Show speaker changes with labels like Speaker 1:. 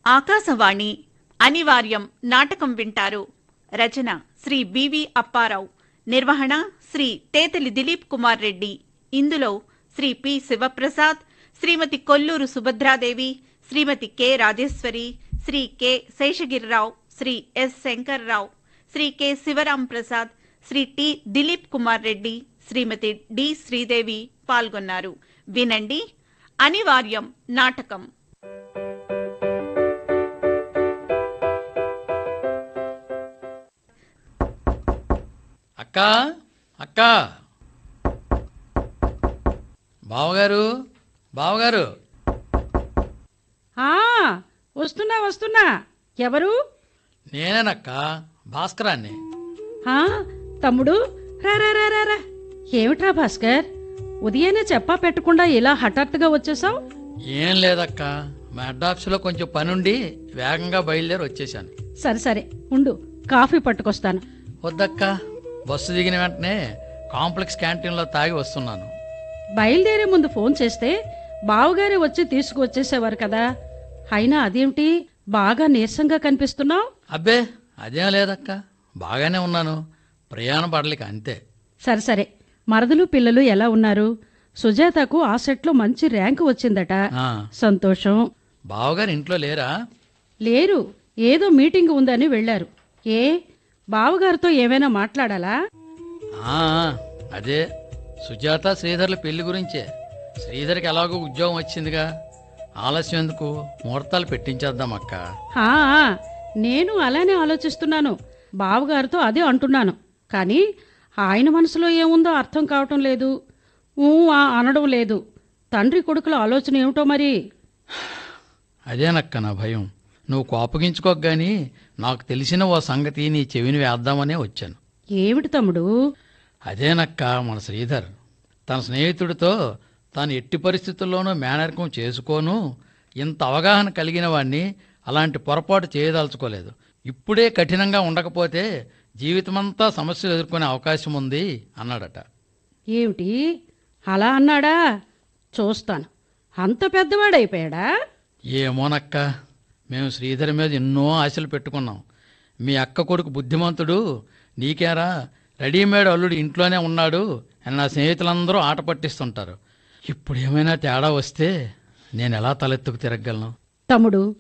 Speaker 1: ఆకాశవాణి అనివార్యం నాటకం వింటారు రచన శ్రీ బివి అప్పారావు నిర్వహణ శ్రీ తేతలి దిలీప్ కుమార్ రెడ్డి ఇందులో Shri P Sivaprasad Shrimati Kolluru Subhadradevi Shrimati K Rajeshwari Shri K Seshagirirao Shri S Shankarrao Shri K Sivaram Prasad Shri T Dilip Kumar Reddy Shrimati D Sridevi పాల్గొన్నారు వినండి అనివార్యం నాటకం
Speaker 2: అక్క అక్క బావగారు బావగారు
Speaker 3: ఆ వస్తున్నా వస్తున్నా ఎవరు
Speaker 2: నేనేనక్క భాస్కరాన్ని
Speaker 3: ఆ తమ్ముడు రా రా రా రా రా ఏమిట్రా భాస్కర్ ఉదయాన్నే చెప్పా పెట్టకుండా ఇలా హఠాత్తుగా వచ్చేసావు
Speaker 2: ఏం లేదక్క మా హెడ్ ఆఫీసులో కొంచెం పనుండి వేగంగా బయలుదేరి వచ్చేసాను
Speaker 3: సరే సరే ఉండు కాఫీ పట్టుకొస్తాను
Speaker 2: వద్దక్క బస్సు దిగిన వెంటనే కాంప్లెక్స్ క్యాంటీన్లో తాగి వస్తున్నాను
Speaker 3: బయలుదేరే ముందు ఫోన్ చేస్తే బావగారే వచ్చి తీసుకువచ్చేసేవారు కదా అయినా అదేమిటి బాగా నీరసంగా కనిపిస్తున్నావు
Speaker 2: అబ్బే అదేం లేదక్క బాగానే ఉన్నాను ప్రయాణ పడలేక అంతే
Speaker 3: సరే సరే మరదలు పిల్లలు ఎలా ఉన్నారు సుజాతకు ఆ సెట్లో మంచి ర్యాంకు వచ్చిందట
Speaker 2: ఆ,
Speaker 3: సంతోషం
Speaker 2: బావగారు ఇంట్లో లేరా
Speaker 3: లేరు ఏదో మీటింగ్ ఉందని వెళ్ళారు ఏ బావగారితో ఏమైనా మాట్లాడాలా
Speaker 2: ఆ, అదే సుజాత శ్రీధర్ల పెళ్లి గురించే శ్రీధర్కి ఎలాగో ఉద్యోగం వచ్చిందిగా ఆలస్యం ఎందుకు ముహూర్తాలు పెట్టించేద్దాం అక్క
Speaker 3: హా నేను అలానే ఆలోచిస్తున్నాను బావగారితో అదే అంటున్నాను కానీ ఆయన మనసులో ఏముందో అర్థం కావటం లేదు ఊ ఆ అనడం లేదు తండ్రి కొడుకుల ఆలోచన ఏమిటో మరి
Speaker 2: అదేనక్క నా భయం నువ్వు కోపగించుకోక గాని నాకు తెలిసిన ఓ సంగతి నీ చెవిని వేద్దామనే వచ్చాను
Speaker 3: ఏమిటి తమ్ముడు
Speaker 2: అదేనక్క మన శ్రీధర్ తన స్నేహితుడితో తాను ఎట్టి పరిస్థితుల్లోనూ మేనరికం చేసుకోను ఇంత అవగాహన కలిగిన వాణ్ణి అలాంటి పొరపాటు చేయదలుచుకోలేదు ఇప్పుడే కఠినంగా ఉండకపోతే జీవితమంతా సమస్యలు ఎదుర్కొనే అవకాశం ఉంది అన్నాడట
Speaker 3: ఏమిటి అలా అన్నాడా చూస్తాను అంత పెద్దవాడైపోయాడా
Speaker 2: ఏమోనక్క మేము శ్రీధర్ మీద ఎన్నో ఆశలు పెట్టుకున్నాం మీ అక్క కొడుకు బుద్ధిమంతుడు నీకేరా రెడీమేడ్ అల్లుడు ఇంట్లోనే ఉన్నాడు అని నా స్నేహితులందరూ ఆట పట్టిస్తుంటారు ఇప్పుడు ఏమైనా తేడా వస్తే నేను ఎలా తలెత్తుకు తిరగలను
Speaker 3: తమ్ముడు